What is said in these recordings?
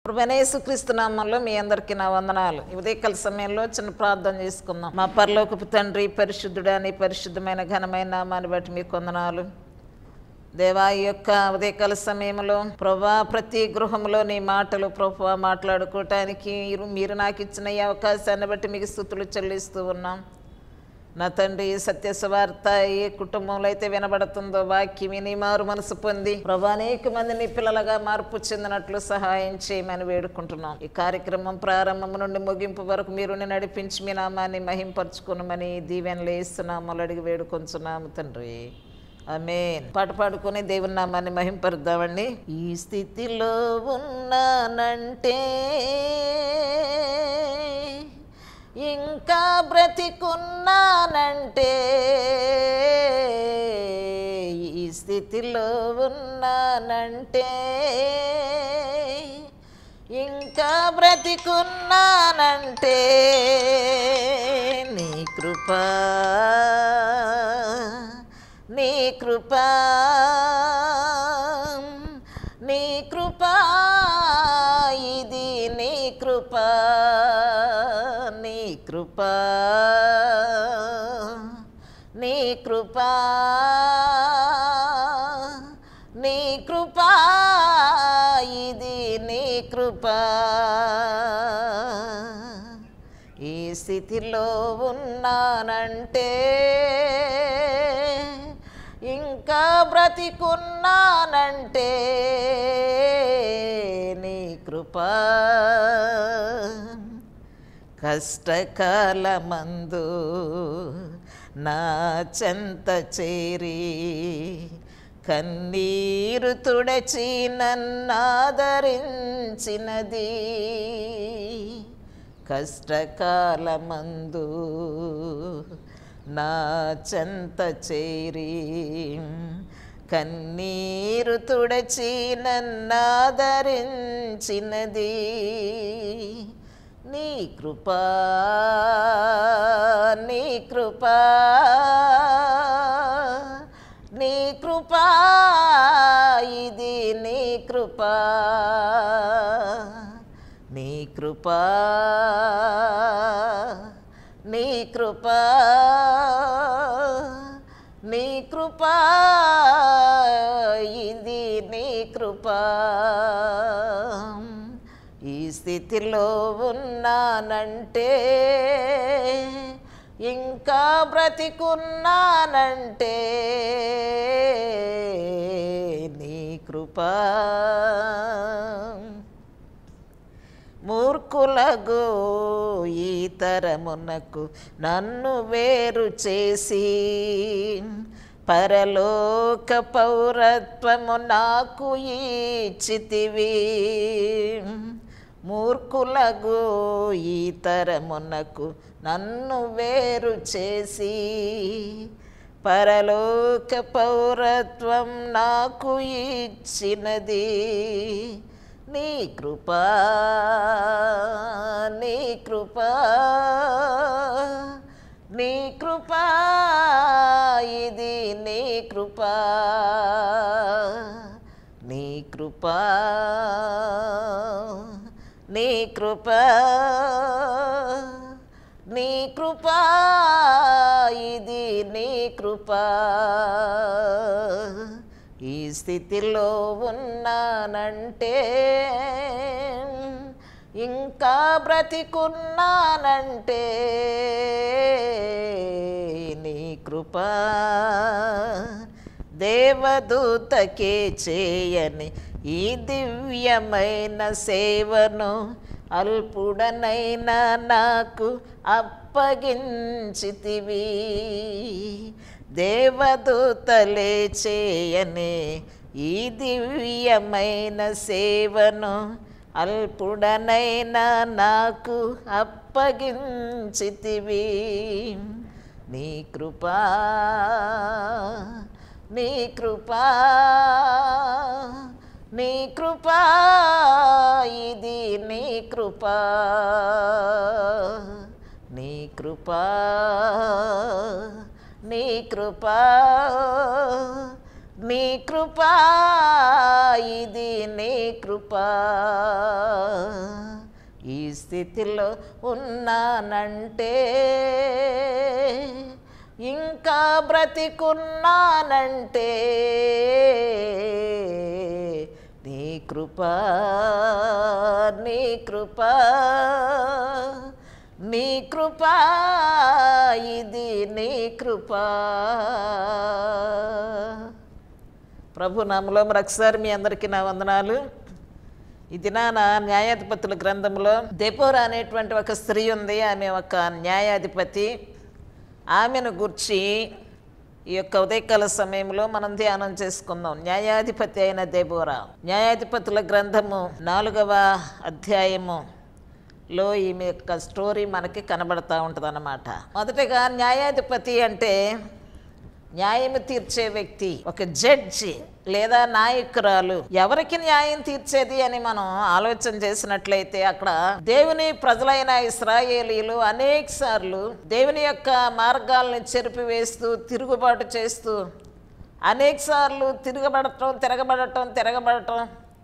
ప్రభనేసుక్రీస్తు నామంలో మీ అందరికీ నా వందనాలు ఈ ఉదయకాల సమయంలో చిన్న ప్రార్థన చేసుకుందాం మా పరలోకపు తండ్రి పరిశుద్ధుడని పరిశుద్ధమైన ఘనమైన నామాన్ని బట్టి మీకు వందనాలు దేవా ఈ యొక్క ఉదయకాల సమయంలో ప్రభా ప్రతి గృహంలో నీ మాటలు ప్రభా మాట్లాడుకోవటానికి మీరు- మీరు నాకు ఇచ్చిన ఈ అవకాశాన్ని బట్టి మీకు స్థుతులు చెల్లిస్తూ ఉన్నాం నా తండ్రి సత్య సువార్త ఏ కుటుంబంలో అయితే వినబడుతుందో వాక్యం విని మారు మనసు పొంది ప్రభా అనేక మంది నీ పిల్లలుగా మార్పు చెందినట్లు సహాయం చేయమని వేడుకుంటున్నాం ఈ కార్యక్రమం ప్రారంభం నుండి ముగింపు వరకు మీరు నడిపించి మీ నామాన్ని మహింపరచుకునమని దీవెనలు వేస్తున్నాము అడిగి వేడుకొంచున్నాము తండ్రి ఆమేన్ పాట పాడుకొని దేవుని నామాన్ని మహింపరుద్దామండి ఈ స్థితిలో ఉన్నానంటే ఇంకా బ్రతికున్నానంటే ఈ స్థితిలో ఉన్నానంటే ఇంకా బ్రతికున్నానంటే నీ కృపా నీ కృపా నీ కృపా ఇది నీ కృపా నీ కృపా నీ కృపా నీ కృపా ఇది నీ కృపా ఈ స్థితిలో ఉన్నానంటే ఇంకా బ్రతికున్నానంటే నీ కృపా కష్టకాలమందు నా చెంత చేరి కన్నీరు తుడచి నన్నాదరించినది కష్టకాలమందు నా చెంత చేరి కన్నీరు తుడచి నన్నాదరించినది నీ కృపా నీ కృపా నీ కృపా ఇది నీ కృపా నీ కృపా నీ కృపా నీ కృపా ఇది నీ కృపా ఈ స్థితిలో ఉన్నానంటే ఇంకా బ్రతికున్నానంటే నీ కృపా మూర్ఖులగు ఈ తరమునకు నన్ను వేరు చేసి పరలోక పౌరత్వము నాకు ఇచ్చితివి మూర్ఖులగు ఈ తరమునకు నన్ను వేరు చేసి పరలోక పౌరత్వం నాకు ఇచ్చినది నీ కృపా నీ కృపా నీ కృపా ఇది నీ కృపా నీ కృపా నీ కృపా నీ కృపా ఇది నీ కృపా ఈ స్థితిలో ఉన్నానంటే ఇంకా బ్రతికున్నానంటే నీ కృపా దేవదూతకే చేయని ఈ దివ్యమైన సేవను అల్పుడనైనా నాకు అప్పగించితివి దేవదూతలే చేయనే ఈ దివ్యమైన సేవను అల్పుడనైనా నాకు అప్పగించితివి నీ కృపా నీ కృపా నీ కృపా ఇది నీ కృపా నీ కృపా నీ కృపా నీ కృపా ఇది నీ కృపా స్థితిలో ఉన్నానంటే ఇంకా బ్రతికున్నానంటే నీ కృపా నీ కృపా నీ కృపా ఇది నీ కృపా ప్రభు నామలో మరొకసారి మీ అందరికీ నా వందనాలు ఇది నా న్యాయాధిపతుల గ్రంథంలో దెపోరా అనేటువంటి ఒక స్త్రీ ఉంది ఆమె ఒక న్యాయాధిపతి ఆమెను గుర్చి ఈ యొక్క ఉదయకాల సమయంలో మనం ధ్యానం చేసుకుందాం న్యాయాధిపతి అయిన దెబోరా న్యాయాధిపతుల గ్రంథము నాలుగవ అధ్యాయము లో ఈమె యొక్క స్టోరీ మనకి కనబడతా ఉంటుంది అన్నమాట మొదటగా న్యాయాధిపతి అంటే న్యాయం తీర్చే వ్యక్తి ఒక జడ్జి లేదా నాయకురాలు ఎవరికి న్యాయం తీర్చేది అని మనం ఆలోచన చేసినట్లయితే అక్కడ దేవుని ప్రజలైన ఇస్రాయేలీలు అనేక సార్లు దేవుని యొక్క మార్గాల్ని చెరిపివేస్తూ తిరుగుబాటు చేస్తూ అనేక సార్లు తిరగబడటం తిరగబడటం తిరగబడటం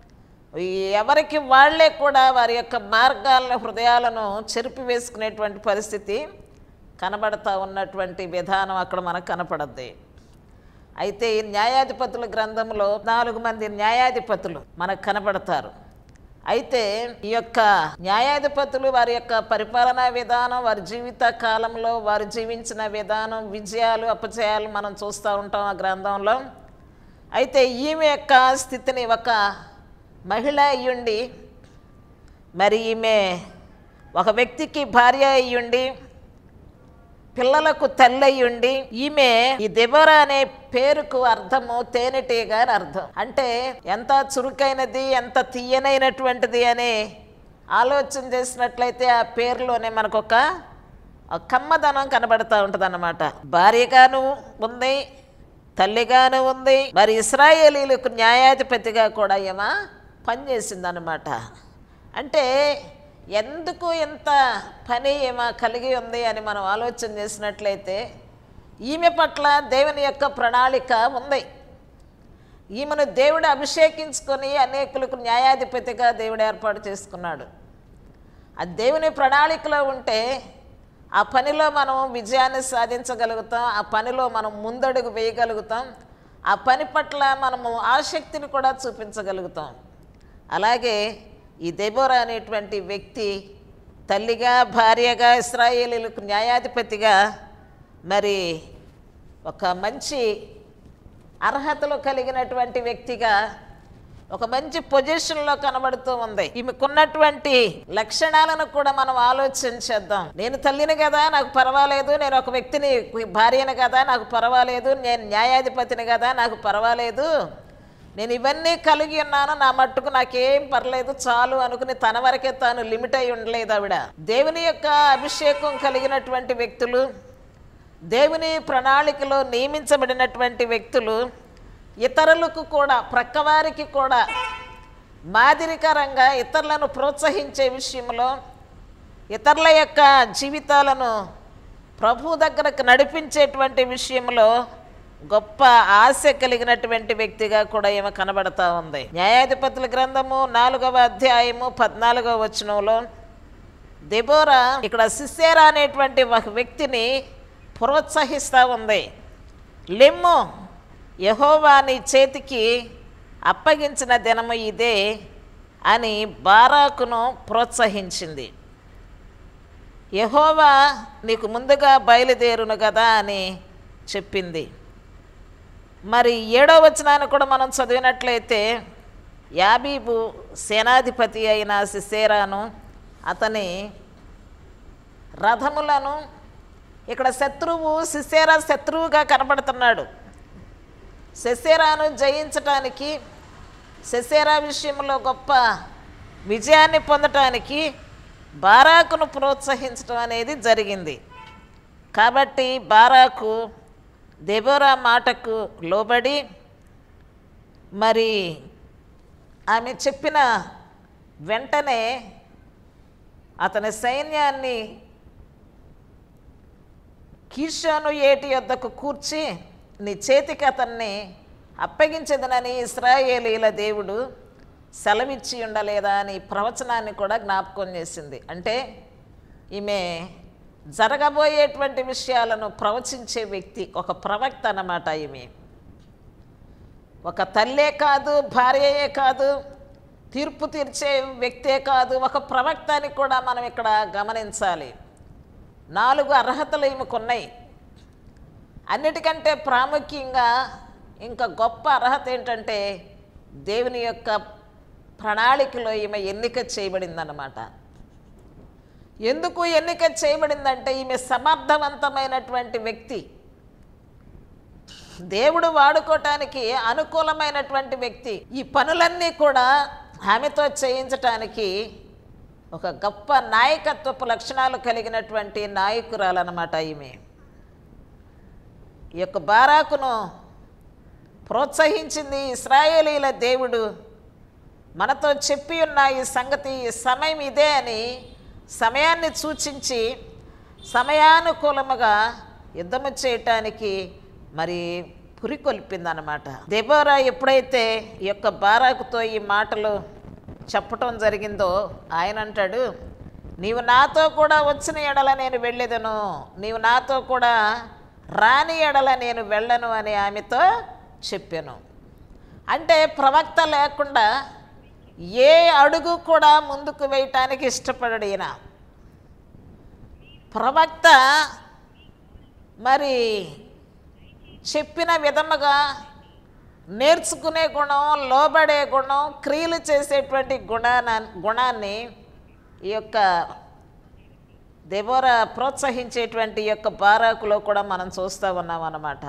ఎవరికి వాళ్ళే కూడా వారి యొక్క మార్గాలను హృదయాలను చెరిపివేసుకునేటువంటి పరిస్థితి కనబడతా ఉన్నటువంటి విధానం అక్కడ మనకు కనపడద్ది అయితే ఈ న్యాయాధిపతుల గ్రంథంలో నాలుగు మంది న్యాయాధిపతులు మనకు కనబడతారు అయితే ఈ యొక్క న్యాయాధిపతులు వారి యొక్క పరిపాలనా విధానం వారి జీవిత కాలంలో వారు జీవించిన విధానం విజయాలు అపజయాలు మనం చూస్తూ ఉంటాం ఆ గ్రంథంలో అయితే ఈమె యొక్క స్థితిని ఒక మహిళ అయ్యుండి మరి ఈమె ఒక వ్యక్తికి భార్య అయ్యుండి పిల్లలకు తల్లయ్యుండి ఈమె ఈ దెబోరా అనే పేరుకు అర్థము తేనెటీగ అని అర్థం అంటే ఎంత చురుకైనది ఎంత తీయనైనటువంటిది అని ఆలోచన చేసినట్లయితే ఆ పేరులోనే మనకు ఒక కమ్మదనం కనబడతా ఉంటుంది అన్నమాట భార్యగాను ఉంది తల్లిగాను ఉంది మరి ఇస్రాయేలీలకు న్యాయాధిపతిగా కూడా ఏమా పనిచేసిందనమాట అంటే ఎందుకు ఇంత పని ఏమో కలిగి ఉంది అని మనం ఆలోచన చేసినట్లయితే ఈమె పట్ల దేవుని యొక్క ప్రణాళిక ఉంది ఈమెను దేవుడు అభిషేకించుకొని అనేకులకు న్యాయాధిపతిగా దేవుడు ఏర్పాటు చేసుకున్నాడు ఆ దేవుని ప్రణాళికలో ఉంటే ఆ పనిలో మనం విజయాన్ని సాధించగలుగుతాం ఆ పనిలో మనం ముందడుగు వేయగలుగుతాం ఆ పని పట్ల మనము ఆసక్తిని కూడా చూపించగలుగుతాం అలాగే ఈ దెబోరా అనేటువంటి వ్యక్తి తల్లిగా భార్యగా ఇస్రాయేలీలకు న్యాయాధిపతిగా మరి ఒక మంచి అర్హతలు కలిగినటువంటి వ్యక్తిగా ఒక మంచి పొజిషన్లో కనబడుతూ ఉంది ఈమెకున్నటువంటి లక్షణాలను కూడా మనం ఆలోచించేద్దాం నేను తల్లిని కదా నాకు పర్వాలేదు నేను ఒక వ్యక్తిని భార్యని కదా నాకు పర్వాలేదు నేను న్యాయాధిపతిని కదా నాకు పర్వాలేదు నేను ఇవన్నీ కలిగి ఉన్నాను నా మట్టుకు నాకేం పర్లేదు చాలు అనుకుని తన వరకే తాను లిమిట్ అయి ఉండలేదు ఆవిడ దేవుని యొక్క అభిషేకం కలిగినటువంటి వ్యక్తులు దేవుని ప్రణాళికలో నియమించబడినటువంటి వ్యక్తులు ఇతరులకు కూడా ప్రక్కవారికి కూడా మాదిరికరంగా ఇతరులను ప్రోత్సహించే విషయంలో ఇతరుల యొక్క జీవితాలను ప్రభు దగ్గరకు నడిపించేటువంటి విషయంలో గొప్ప ఆశ కలిగినటువంటి వ్యక్తిగా కూడా ఈమె కనబడతా ఉంది న్యాయాధిపతుల గ్రంథము నాలుగవ అధ్యాయము పద్నాలుగవ వచనంలో దెబోరా ఇక్కడ సిస్సేరా అనేటువంటి ఒక వ్యక్తిని ప్రోత్సహిస్తూ ఉంది లెమ్ము యహోవా నీ చేతికి అప్పగించిన దినము ఇదే అని బారాకును ప్రోత్సహించింది యహోవా నీకు ముందుగా బయలుదేరును కదా అని చెప్పింది మరి ఏడో వచనాన్ని కూడా మనం చదివినట్లయితే యాబీబు సేనాధిపతి అయిన సిసేరాను అతని రథములను ఇక్కడ శత్రువు సిసేరా శత్రువుగా కనబడుతున్నాడు సెసేరాను జయించటానికి సెసేరా విషయంలో గొప్ప విజయాన్ని పొందటానికి బారాకును ప్రోత్సహించడం అనేది జరిగింది కాబట్టి బారాకు దెబోరా మాటకు లోబడి మరి ఆమె చెప్పిన వెంటనే అతని సైన్యాన్ని కీషోను ఏటి యొద్దకు కూర్చి నీ చేతికి అతన్ని అప్పగించదనని ఇస్రాయేలీల దేవుడు సెలవిచ్చి ఉండలేదా అని ప్రవచనాన్ని కూడా జ్ఞాపకం చేసింది అంటే ఈమె జరగబోయేటువంటి విషయాలను ప్రవచించే వ్యక్తి ఒక ప్రవక్త అన్నమాట ఈమె ఒక తల్లే కాదు భార్యయే కాదు తీర్పు తీర్చే వ్యక్తే కాదు ఒక ప్రవక్త అని కూడా మనం ఇక్కడ గమనించాలి నాలుగు అర్హతలు ఈమెకున్నాయి అన్నిటికంటే ప్రాముఖ్యంగా ఇంకా గొప్ప అర్హత ఏంటంటే దేవుని యొక్క ప్రణాళికలో ఈమె ఎన్నిక చేయబడిందన్నమాట ఎందుకు ఎన్నిక చేయబడిందంటే ఈమె సమర్థవంతమైనటువంటి వ్యక్తి దేవుడు వాడుకోవటానికి అనుకూలమైనటువంటి వ్యక్తి ఈ పనులన్నీ కూడా ఆమెతో చేయించటానికి ఒక గొప్ప నాయకత్వపు లక్షణాలు కలిగినటువంటి నాయకురాలన్నమాట ఈమె ఈ యొక్క బారాకును ప్రోత్సహించింది ఇస్రాయేలీల దేవుడు మనతో చెప్పి ఉన్న ఈ సంగతి ఈ సమయం ఇదే అని సమయాన్ని సూచించి సమయానుకూలముగా యుద్ధము చేయటానికి మరి పురికొల్పిందనమాట దెబోరా ఎప్పుడైతే ఈ యొక్క బారాకుతో ఈ మాటలు చెప్పటం జరిగిందో ఆయన అంటాడు నీవు నాతో కూడా వచ్చిన ఎడల నేను వెళ్ళేదను నీవు నాతో కూడా రాని ఎడల నేను వెళ్ళను అని ఆమెతో చెప్పాను అంటే ప్రవక్త లేకుండా ఏ అడుగు కూడా ముందుకు వేయటానికి ఇష్టపడడు ఈయన ప్రవక్త మరి చెప్పిన విధముగా నేర్చుకునే గుణం లోబడే గుణం క్రియలు చేసేటువంటి గుణాన గుణాన్ని ఈ యొక్క దెబోరా ప్రోత్సహించేటువంటి ఈ యొక్క బారాకులో కూడా మనం చూస్తూ ఉన్నాం అన్నమాట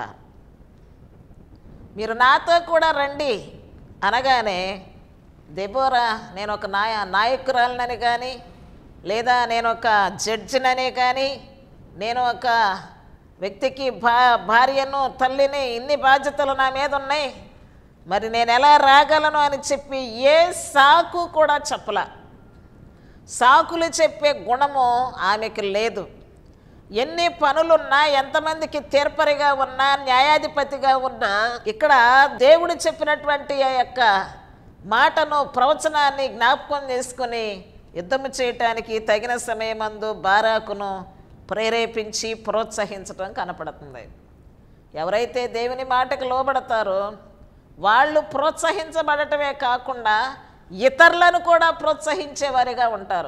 మీరు నాతో కూడా రండి అనగానే దెబోరా నేను ఒక నాయ నాయకురాలనని కానీ లేదా నేను ఒక జడ్జినని కానీ నేను ఒక వ్యక్తికి భా భార్యను తల్లిని ఇన్ని బాధ్యతలు నా మీద ఉన్నాయి మరి నేను ఎలా రాగలను అని చెప్పి ఏ సాకు కూడా చెప్పలా సాకులు చెప్పే గుణము ఆమెకు లేదు ఎన్ని పనులున్నా ఎంతమందికి తీర్పరిగా ఉన్నా న్యాయాధిపతిగా ఉన్నా ఇక్కడ దేవుడు చెప్పినటువంటి ఆ యొక్క మాటను ప్రవచనాన్ని జ్ఞాపకం చేసుకుని యుద్ధము చేయటానికి తగిన సమయమందు బారాకును ప్రేరేపించి ప్రోత్సహించడం కనపడుతుంది ఎవరైతే దేవుని మాటకు లోబడతారో వాళ్ళు ప్రోత్సహించబడటమే కాకుండా ఇతరులను కూడా ప్రోత్సహించేవారిగా ఉంటారు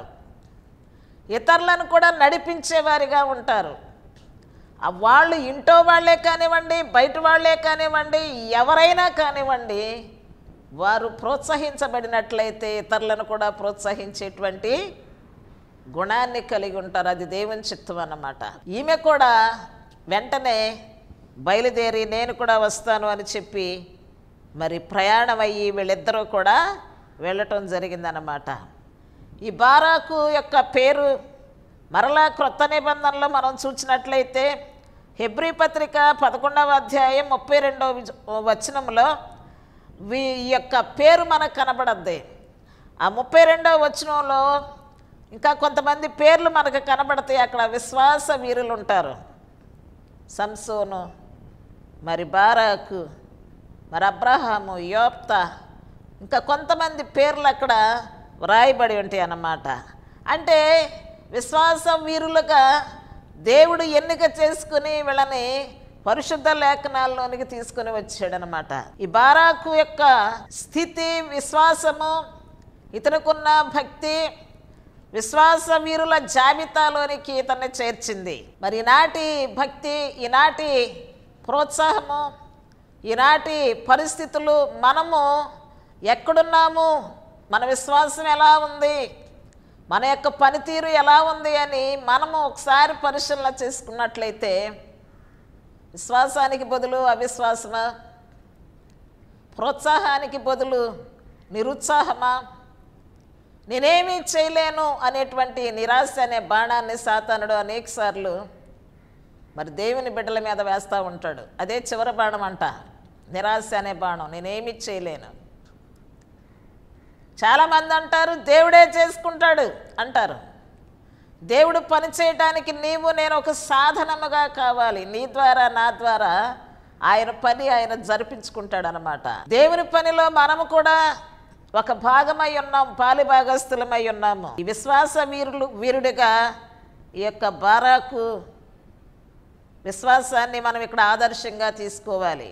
ఇతరులను కూడా నడిపించేవారిగా ఉంటారు ఆ వాళ్ళు ఇంటో వాళ్ళే కానివ్వండి బయట వాళ్ళే కానివ్వండి ఎవరైనా కానివ్వండి వారు ప్రోత్సహించబడినట్లయితే ఇతరులను కూడా ప్రోత్సహించేటువంటి గుణాన్ని కలిగి ఉంటారు అది దేవుని చిత్తం అన్నమాట ఈమె కూడా వెంటనే బయలుదేరి నేను కూడా వస్తాను అని చెప్పి మరి ప్రయాణం అయ్యి వీళ్ళిద్దరూ కూడా వెళ్ళటం జరిగిందన్నమాట ఈ బారాకు యొక్క పేరు మరలా క్రొత్త నిబంధనలో మనం చూసినట్లయితే హెబ్రీ పత్రిక పదకొండవ అధ్యాయం ముప్పై రెండవ వచనంలో వీ ఈ యొక్క పేరు మనకు కనబడద్ది ఆ ముప్పై రెండవ వచనంలో ఇంకా కొంతమంది పేర్లు మనకు కనబడతాయి అక్కడ విశ్వాస వీరులు ఉంటారు సంసోను మరి బారాకు మరి అబ్రహాము యోప్త ఇంకా కొంతమంది పేర్లు అక్కడ వ్రాయబడి ఉంటాయి అన్నమాట అంటే విశ్వాస వీరులుగా దేవుడు ఎన్నిక చేసుకుని వీళ్ళని పరిశుద్ధ లేఖనాల్లోనికి తీసుకుని వచ్చాడనమాట ఈ బారాకు యొక్క స్థితి విశ్వాసము ఇతనుకున్న భక్తి విశ్వాస వీరుల జాబితాలోనికి ఇతన్ని చేర్చింది మరి ఈనాటి భక్తి ఈనాటి ప్రోత్సాహము ఈనాటి పరిస్థితులు మనము ఎక్కడున్నాము మన విశ్వాసం ఎలా ఉంది మన యొక్క పనితీరు ఎలా ఉంది అని మనము ఒకసారి పరిశీలన చేసుకున్నట్లయితే విశ్వాసానికి బదులు అవిశ్వాసమా ప్రోత్సాహానికి బదులు నిరుత్సాహమా నేనేమీ చేయలేను అనేటువంటి నిరాశ అనే బాణాన్ని సాతానుడు అనేకసార్లు మరి దేవుని బిడ్డల మీద వేస్తూ ఉంటాడు అదే చివరి బాణం అంట నిరాశ అనే బాణం నేనేమీ చేయలేను చాలామంది అంటారు దేవుడే చేసుకుంటాడు అంటారు దేవుడు పని చేయటానికి నీవు నేను ఒక సాధనముగా కావాలి నీ ద్వారా నా ద్వారా ఆయన పని ఆయన జరిపించుకుంటాడు అనమాట దేవుని పనిలో మనము కూడా ఒక భాగమై ఉన్నాం పాలి భాగస్థులమై ఉన్నాము ఈ విశ్వాస వీరులు వీరుడిగా ఈ యొక్క బారాకు విశ్వాసాన్ని మనం ఇక్కడ ఆదర్శంగా తీసుకోవాలి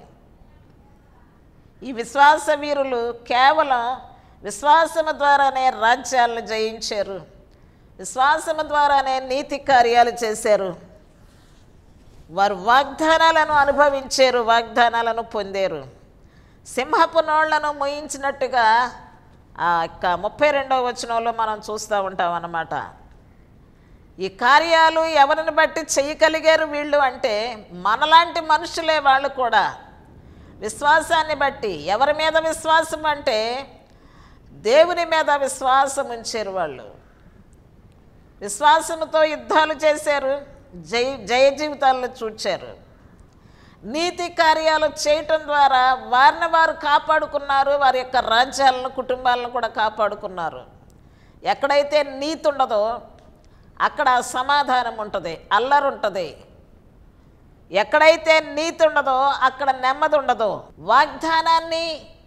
ఈ విశ్వాస వీరులు కేవలం విశ్వాసము ద్వారానే రాజ్యాలను జయించారు విశ్వాసము ద్వారానే నీతి కార్యాలు చేశారు వారు వాగ్దానాలను అనుభవించారు వాగ్దానాలను పొందారు సింహపు నోళ్లను మోయించినట్టుగా ఆ యొక్క ముప్పై రెండవ వచనంలో మనం చూస్తూ ఉంటాం అన్నమాట ఈ కార్యాలు ఎవరిని బట్టి చేయగలిగారు వీళ్ళు అంటే మనలాంటి మనుషులే వాళ్ళు కూడా విశ్వాసాన్ని బట్టి ఎవరి మీద విశ్వాసం అంటే దేవుని మీద విశ్వాసం ఉంచారు వాళ్ళు విశ్వాసంతో యుద్ధాలు చేశారు జయ జయ జీవితాలను చూచారు నీతి కార్యాలు చేయటం ద్వారా వారిని వారు కాపాడుకున్నారు వారి యొక్క రాజ్యాలను కుటుంబాలను కూడా కాపాడుకున్నారు ఎక్కడైతే నీతి ఉండదో అక్కడ సమాధానం ఉంటుంది అల్లరి ఉంటుంది ఎక్కడైతే నీతి ఉండదో అక్కడ నెమ్మది ఉండదు వాగ్దానాన్ని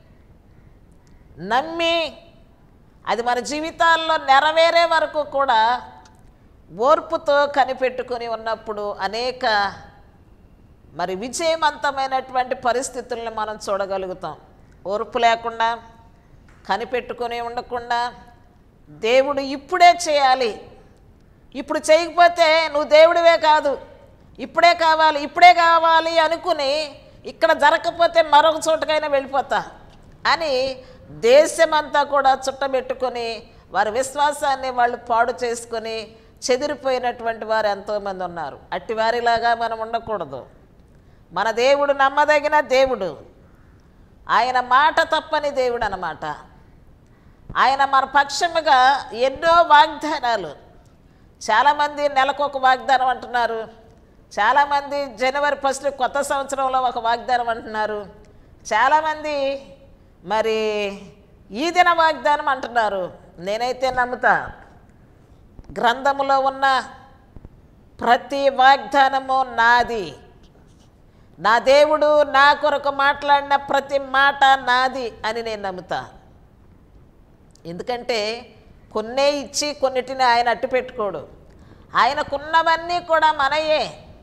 నమ్మి అది మన జీవితాల్లో నెరవేరే వరకు కూడా ఓర్పుతో కనిపెట్టుకొని ఉన్నప్పుడు అనేక మరి విజయవంతమైనటువంటి పరిస్థితులను మనం చూడగలుగుతాం ఓర్పు లేకుండా కనిపెట్టుకొని ఉండకుండా దేవుడు ఇప్పుడే చేయాలి ఇప్పుడు చేయకపోతే నువ్వు దేవుడివే కాదు ఇప్పుడే కావాలి ఇప్పుడే కావాలి అనుకుని ఇక్కడ జరగకపోతే మరొక చోటుకైనా వెళ్ళిపోతా అని దేశమంతా కూడా చుట్టబెట్టుకొని వారి విశ్వాసాన్ని వాళ్ళు పాడు చేసుకొని చెదిరిపోయినటువంటి వారు ఎంతోమంది ఉన్నారు అట్టి వారిలాగా మనం ఉండకూడదు మన దేవుడు నమ్మదగిన దేవుడు ఆయన మాట తప్పని దేవుడు అన్నమాట ఆయన మన పక్షముగా ఎన్నో వాగ్దానాలు చాలామంది నెలకు ఒక వాగ్దానం అంటున్నారు చాలామంది జనవరి ఫస్ట్ కొత్త సంవత్సరంలో ఒక వాగ్దానం అంటున్నారు చాలామంది మరి ఈ దిన వాగ్దానం అంటున్నారు నేనైతే నమ్ముతా గ్రంథములో ఉన్న ప్రతి వాగ్దానము నాది నా దేవుడు నా కొరకు మాట్లాడిన ప్రతి మాట నాది అని నేను నమ్ముతా ఎందుకంటే కొన్నే ఇచ్చి కొన్నిటిని ఆయన అట్టు పెట్టుకోడు ఆయనకున్నవన్నీ కూడా మనయే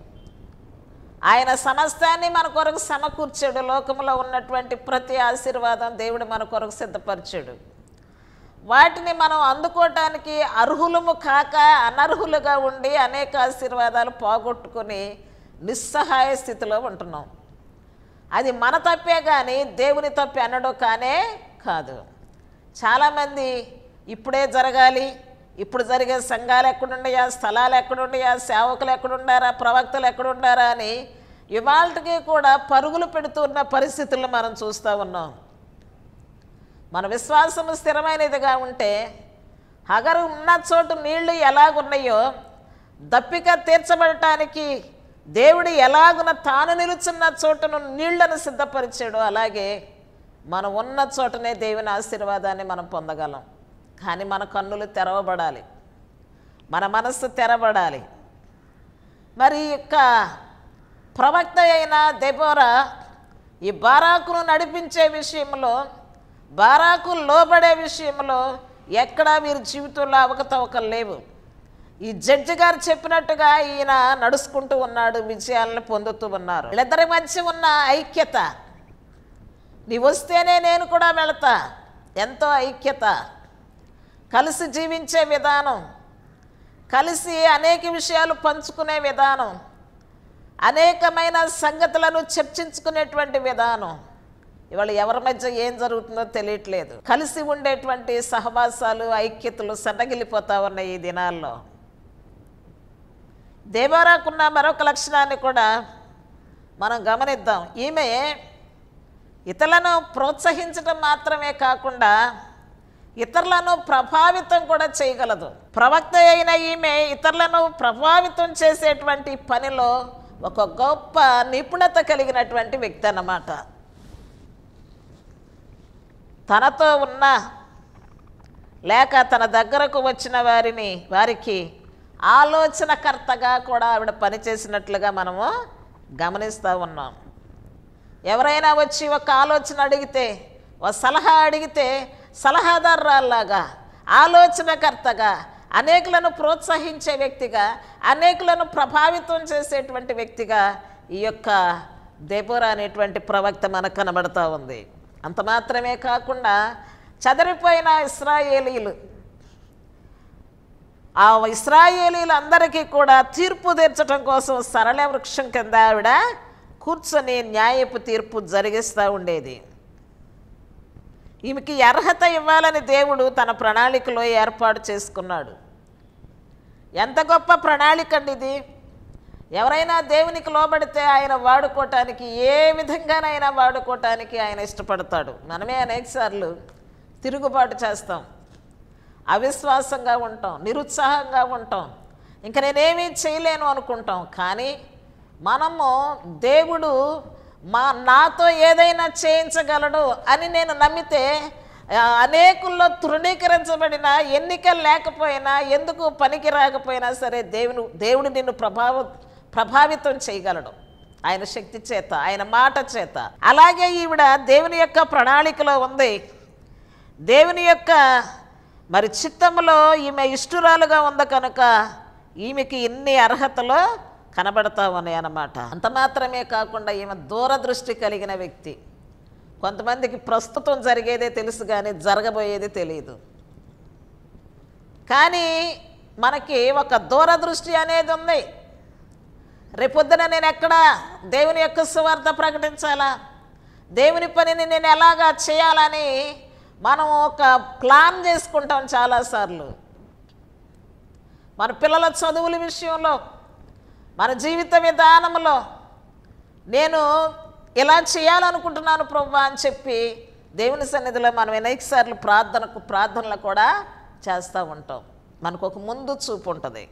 ఆయన సమస్తాన్ని మన కొరకు సమకూర్చాడు లోకంలో ఉన్నటువంటి ప్రతి ఆశీర్వాదం దేవుడు మన కొరకు సిద్ధపరిచాడు వాటిని మనం అందుకోవటానికి అర్హులము కాక అనర్హులుగా ఉండి అనేక ఆశీర్వాదాలు పోగొట్టుకొని నిస్సహాయ స్థితిలో ఉంటున్నాం అది మన తప్పే కానీ దేవుని తప్పే అనడు కానే కాదు చాలామంది ఇప్పుడే జరగాలి ఇప్పుడు జరిగే సంఘాలు ఎక్కడున్నాయా స్థలాలు ఎక్కడున్నాయా సేవకులు ఎక్కడుండారా ప్రవక్తలు ఎక్కడుండారా అని ఇవాళకి కూడా పరుగులు పెడుతున్న పరిస్థితులను మనం చూస్తూ ఉన్నాం మన విశ్వాసము స్థిరమైనదిగా ఉంటే హగరు ఉన్న చోటు నీళ్లు ఎలాగున్నాయో దప్పిక తీర్చబడటానికి దేవుడు ఎలాగున తాను నిలుచున్న చోటును నీళ్లను సిద్ధపరిచాడు అలాగే మనం ఉన్న చోటనే దేవుని ఆశీర్వాదాన్ని మనం పొందగలం కానీ మన కన్నులు తెరవబడాలి మన మనస్సు తెరబడాలి మరి ఈ యొక్క ప్రవక్త అయిన దెబోరా ఈ బారాకును నడిపించే విషయంలో బారాకు లోబడే విషయంలో ఎక్కడా వీరి జీవితంలో అవకతవకలు లేవు ఈ జడ్జి గారు చెప్పినట్టుగా ఈయన నడుచుకుంటూ ఉన్నాడు విజయాలను పొందుతూ ఉన్నారు వీళ్ళిద్దరి మధ్య ఉన్న ఐక్యత నీ వస్తేనే నేను కూడా వెళతా ఎంతో ఐక్యత కలిసి జీవించే విధానం కలిసి అనేక విషయాలు పంచుకునే విధానం అనేకమైన సంగతులను చర్చించుకునేటువంటి విధానం ఇవాళ ఎవరి మధ్య ఏం జరుగుతుందో తెలియట్లేదు కలిసి ఉండేటువంటి సహవాసాలు ఐక్యతలు సన్నగిలిపోతా ఉన్నాయి ఈ దినాల్లో దేవారాకున్న మరొక లక్షణాన్ని కూడా మనం గమనిద్దాం ఈమె ఇతరులను ప్రోత్సహించడం మాత్రమే కాకుండా ఇతరులను ప్రభావితం కూడా చేయగలదు ప్రవక్త అయిన ఈమె ఇతరులను ప్రభావితం చేసేటువంటి పనిలో ఒక గొప్ప నిపుణత కలిగినటువంటి వ్యక్తి అన్నమాట తనతో ఉన్న లేక తన దగ్గరకు వచ్చిన వారిని వారికి ఆలోచనకర్తగా కూడా ఆవిడ పనిచేసినట్లుగా మనము గమనిస్తూ ఉన్నాం ఎవరైనా వచ్చి ఒక ఆలోచన అడిగితే ఒక సలహా అడిగితే సలహాదారురాల్లాగా ఆలోచనకర్తగా అనేకులను ప్రోత్సహించే వ్యక్తిగా అనేకులను ప్రభావితం చేసేటువంటి వ్యక్తిగా ఈ యొక్క దేబోరా అనేటువంటి ప్రవక్త మనకు కనబడతా ఉంది అంత మాత్రమే కాకుండా చదరిపోయిన ఇస్రాయేలీలు ఆ ఇస్రాయేలీలందరికీ కూడా తీర్పు తీర్చడం కోసం సరళ వృక్షం కింద ఆవిడ కూర్చొని న్యాయపు తీర్పు జరిగిస్తూ ఉండేది ఈమెకి అర్హత ఇవ్వాలని దేవుడు తన ప్రణాళికలో ఏర్పాటు చేసుకున్నాడు ఎంత గొప్ప ప్రణాళిక అండి ఇది ఎవరైనా దేవునికి లోబడితే ఆయన వాడుకోవటానికి ఏ విధంగానైనా వాడుకోవటానికి ఆయన ఇష్టపడతాడు మనమే అనేకసార్లు తిరుగుబాటు చేస్తాం అవిశ్వాసంగా ఉంటాం నిరుత్సాహంగా ఉంటాం ఇంకా నేనేమీ చేయలేను అనుకుంటాం కానీ మనము దేవుడు మా నాతో ఏదైనా చేయించగలడు అని నేను నమ్మితే ఆ, అనేకుల్లో తృణీకరించబడిన ఎన్నికలు లేకపోయినా ఎందుకు పనికి రాకపోయినా సరే దేవుడు దేవుడు నిన్ను ప్రభావ ప్రభావితం చేయగలడు ఆయన శక్తి చేత ఆయన మాట చేత అలాగే ఈవిడ దేవుని యొక్క ప్రణాళికలో ఉంది దేవుని యొక్క మరి చిత్తంలో ఈమె ఇష్టురాలుగా ఉంది కనుక ఈమెకి ఇన్ని అర్హతలు కనబడతా ఉన్నాయి అన్నమాట అంత మాత్రమే కాకుండా ఈమె దూరదృష్టి కలిగిన వ్యక్తి కొంతమందికి ప్రస్తుతం జరిగేదే తెలుసు కానీ జరగబోయేది తెలియదు కానీ మనకి ఒక దూరదృష్టి అనేది ఉంది రేపొద్దున నేను ఎక్కడ దేవుని యొక్క సువార్త ప్రకటించాలా దేవుని పనిని నేను ఎలాగా చేయాలని మనం ఒక ప్లాన్ చేసుకుంటాం చాలాసార్లు మన పిల్లల చదువుల విషయంలో మన జీవిత విధానంలో నేను ఇలా చేయాలనుకుంటున్నాను ప్రభు అని చెప్పి దేవుని సన్నిధిలో మనం అనేకసార్లు ప్రార్థనకు ప్రార్థనలు కూడా చేస్తూ ఉంటాం మనకు ఒక ముందు చూపు ఉంటుంది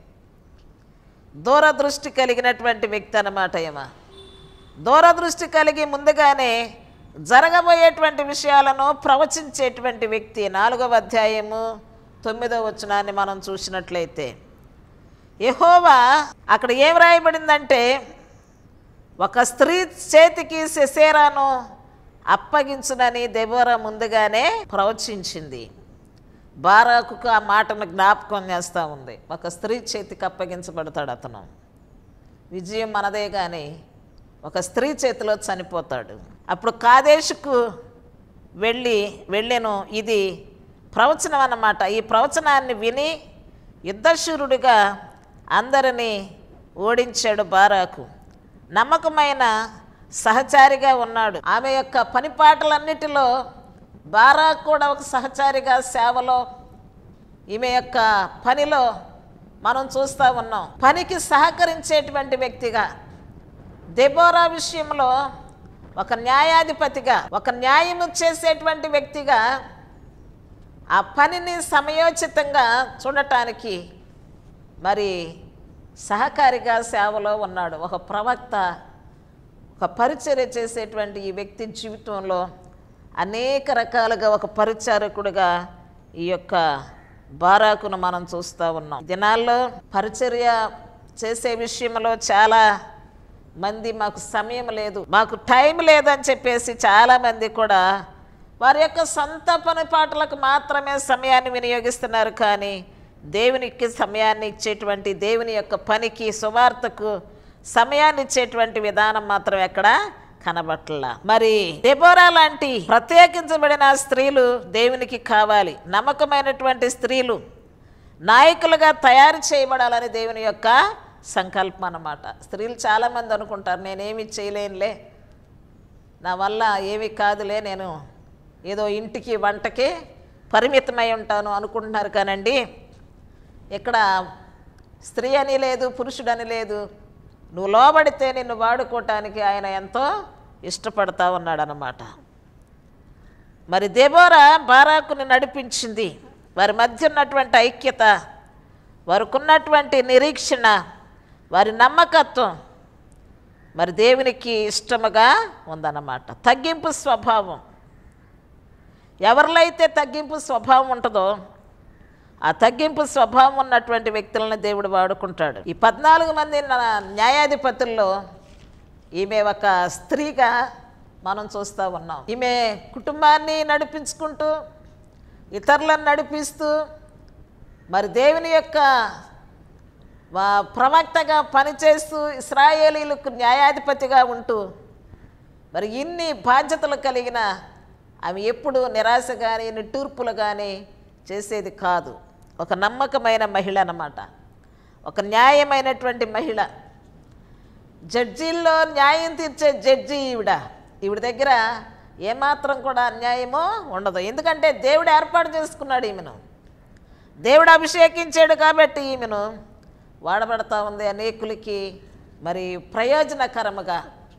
దూరదృష్టి కలిగినటువంటి వ్యక్తి అన్నమాట ఏమా దూరదృష్టి కలిగి ముందుగానే జరగబోయేటువంటి విషయాలను ప్రవచించేటువంటి వ్యక్తి నాలుగవ అధ్యాయము తొమ్మిదవ వచనాన్ని మనం చూసినట్లయితే యెహోవా అక్కడ ఏం రాయబడిందంటే ఒక స్త్రీ చేతికి సెసేరాను అప్పగించునని దెబోరా ముందుగానే ప్రవచించింది బారాకుకు ఆ మాటను జ్ఞాపకం చేస్తూ ఉంది ఒక స్త్రీ చేతికి అప్పగించబడతాడు అతను విజయం మనదే కానీ ఒక స్త్రీ చేతిలో చనిపోతాడు అప్పుడు కాదేశుకు వెళ్ళి వెళ్ళెను ఇది ప్రవచనం అన్నమాట ఈ ప్రవచనాన్ని విని యుద్ధశూరుడిగా అందరినీ ఓడించాడు బారాకు నమ్మకమైన సహచారిగా ఉన్నాడు ఆమె యొక్క పనిపాటలన్నిటిలో బారాకు కూడా ఒక సహచారిగా సేవలో ఈమె యొక్క పనిలో మనం చూస్తూ ఉన్నాం పనికి సహకరించేటువంటి వ్యక్తిగా దెబోరా విషయంలో ఒక న్యాయాధిపతిగా ఒక న్యాయము చేసేటువంటి వ్యక్తిగా ఆ పనిని సమయోచితంగా చూడటానికి మరి సహకారిగా సేవలో ఉన్నాడు ఒక ప్రవక్త ఒక పరిచర్య చేసేటువంటి ఈ వ్యక్తి జీవితంలో అనేక రకాలుగా ఒక పరిచారకుడిగా ఈ యొక్క బారాకును మనం చూస్తూ ఉన్నాం దినాల్లో పరిచర్య చేసే విషయంలో చాలా మంది మాకు సమయం లేదు మాకు టైం లేదని చెప్పేసి చాలామంది కూడా వారి యొక్క సొంత పని పాటలకు మాత్రమే సమయాన్ని వినియోగిస్తున్నారు కానీ దేవునికి సమయాన్ని ఇచ్చేటువంటి దేవుని యొక్క పనికి సువార్తకు సమయాన్ని ఇచ్చేటువంటి విధానం మాత్రం ఎక్కడ కనబట్ల మరి దెబోరా లాంటి ప్రత్యేకించబడిన స్త్రీలు దేవునికి కావాలి నమ్మకమైనటువంటి స్త్రీలు నాయకులుగా తయారు చేయబడాలని దేవుని యొక్క సంకల్పం అన్నమాట స్త్రీలు చాలామంది అనుకుంటారు నేనేమి చేయలేనులే నా వల్ల ఏమి కాదులే నేను ఏదో ఇంటికి వంటకి పరిమితమై ఉంటాను అనుకుంటున్నారు కానండి ఇక్కడ స్త్రీ అని లేదు పురుషుడని లేదు నువ్వు లోబడితే నిన్ను వాడుకోవటానికి ఆయన ఎంతో ఇష్టపడతా ఉన్నాడనమాట మరి దెబోరా బారాకుని నడిపించింది వారి మధ్య ఉన్నటువంటి ఐక్యత వారికి ఉన్నటువంటి నిరీక్షణ వారి నమ్మకత్వం మరి దేవునికి ఇష్టముగా ఉందన్నమాట తగ్గింపు స్వభావం ఎవరిలో అయితే తగ్గింపు స్వభావం ఉంటుందో ఆ తగ్గింపు స్వభావం ఉన్నటువంటి వ్యక్తులను దేవుడు వాడుకుంటాడు ఈ పద్నాలుగు మంది నా- న్యాయాధిపతుల్లో ఈమె ఒక స్త్రీగా మనం చూస్తూ ఉన్నాం ఈమె కుటుంబాన్ని నడిపించుకుంటూ ఇతరులను నడిపిస్తూ మరి దేవుని యొక్క వా- ప్రవక్తగా పనిచేస్తూ ఇస్రాయేలీలకు న్యాయాధిపతిగా ఉంటూ మరి ఇన్ని బాధ్యతలు కలిగిన ఆమె ఎప్పుడు నిరాశ కానీ నిట్టూర్పులు కానీ చేసేది కాదు ఒక నమ్మకమైన మహిళ అన్నమాట ఒక న్యాయమైనటువంటి మహిళ జడ్జీల్లో న్యాయం తీర్చే జడ్జి ఈవిడ ఈవిడ దగ్గర ఏమాత్రం కూడా అన్యాయమో ఉండదు ఎందుకంటే దేవుడు ఏర్పాటు చేసుకున్నాడు ఈమెను దేవుడు అభిషేకించాడు కాబట్టి ఈమెను వాడబడతా ఉంది అనేకులకి మరి ప్రయోజనకరముగా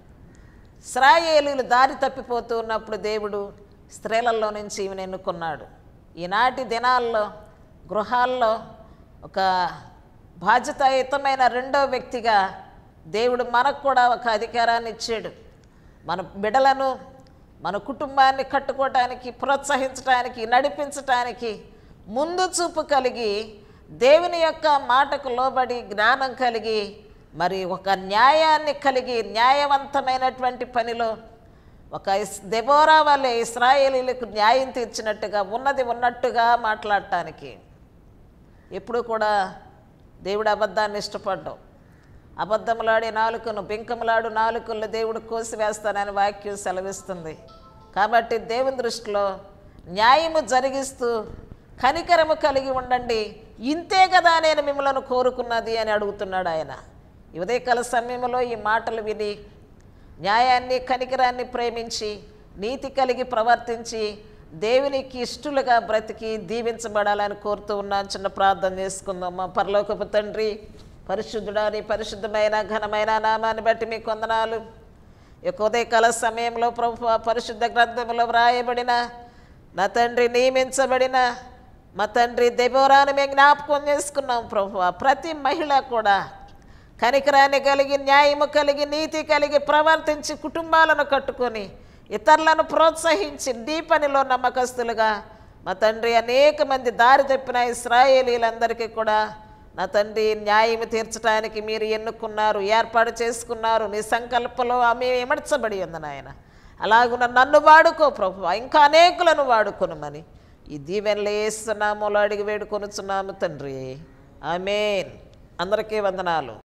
ఇస్రాయేలీలు దారి తప్పిపోతూ ఉన్నప్పుడు దేవుడు స్త్రీలలో నుంచి ఈమెను ఎన్నుకున్నాడు ఈనాటి దినాల్లో గృహాల్లో ఒక బాధ్యతాయుతమైన రెండో వ్యక్తిగా దేవుడు మనకు కూడా ఒక అధికారాన్ని ఇచ్చాడు మన బిడలను మన కుటుంబాన్ని కట్టుకోవటానికి ప్రోత్సహించడానికి నడిపించటానికి ముందు చూపు కలిగి దేవుని యొక్క మాటకు లోబడి జ్ఞానం కలిగి మరి ఒక న్యాయాన్ని కలిగి న్యాయవంతమైనటువంటి పనిలో ఒక ఇస్ దెబోరా వల్లే ఇస్రాయేలీలకు న్యాయం తీర్చినట్టుగా ఉన్నది ఉన్నట్టుగా మాట్లాడటానికి ఎప్పుడు కూడా దేవుడు అబద్ధాన్ని ఇష్టపడ్డాం అబద్ధములాడే నాలుకను బింకములాడు నాలుకలను దేవుడు కోసివేస్తానని వాక్యం సెలవిస్తుంది కాబట్టి దేవుని దృష్టిలో న్యాయము జరిగిస్తూ కనికరము కలిగి ఉండండి ఇంతే కదా నేను మిమ్మల్ని కోరుకున్నది అని అడుగుతున్నాడు ఆయన ఈ ఉదయకాల సమయంలో ఈ మాటలు విని న్యాయాన్ని కనికరాన్ని ప్రేమించి నీతి కలిగి ప్రవర్తించి దేవునికి ఇష్టలుగా బ్రతికి దీవించబడాలని కోరుతూ ఉన్నాను చిన్న ప్రార్థన చేసుకుందాం మా పరలోకపు తండ్రి పరిశుద్ధుడా నీ పరిశుద్ధమైన ఘనమైన నామాన్ని బట్టి మీ కొందనాలు ఈ యొక్క ఉదయకాల సమయంలో ప్రభు పరిశుద్ధ గ్రంథంలో వ్రాయబడిన నా తండ్రి నియమించబడిన మా తండ్రి దెబోరాను మేము జ్ఞాపకం చేసుకున్నాం ప్రభు ప్రతి మహిళ కూడా కనికరాన్ని కలిగి న్యాయము కలిగి నీతి కలిగి ప్రవర్తించి కుటుంబాలను కట్టుకొని ఇతరులను ప్రోత్సహించి నీ పనిలో నమ్మకస్తులుగా మా తండ్రి అనేక మంది దారి తప్పిన ఇస్రాయేలీలందరికీ కూడా నా తండ్రి న్యాయం తీర్చడానికి మీరు ఎన్నుకున్నారు ఏర్పాటు చేసుకున్నారు నీ సంకల్పంలో ఆమె ఎమర్చబడి ఉంది నాయన అలాగున నన్ను వాడుకో ప్రభు ఇంకా అనేకులను వాడుకొనుమని ఈ దీవెనలు వేస్తున్నామో అడిగి వేడుకొనుచున్నాము తండ్రి ఆమెన్ అందరికీ వందనాలు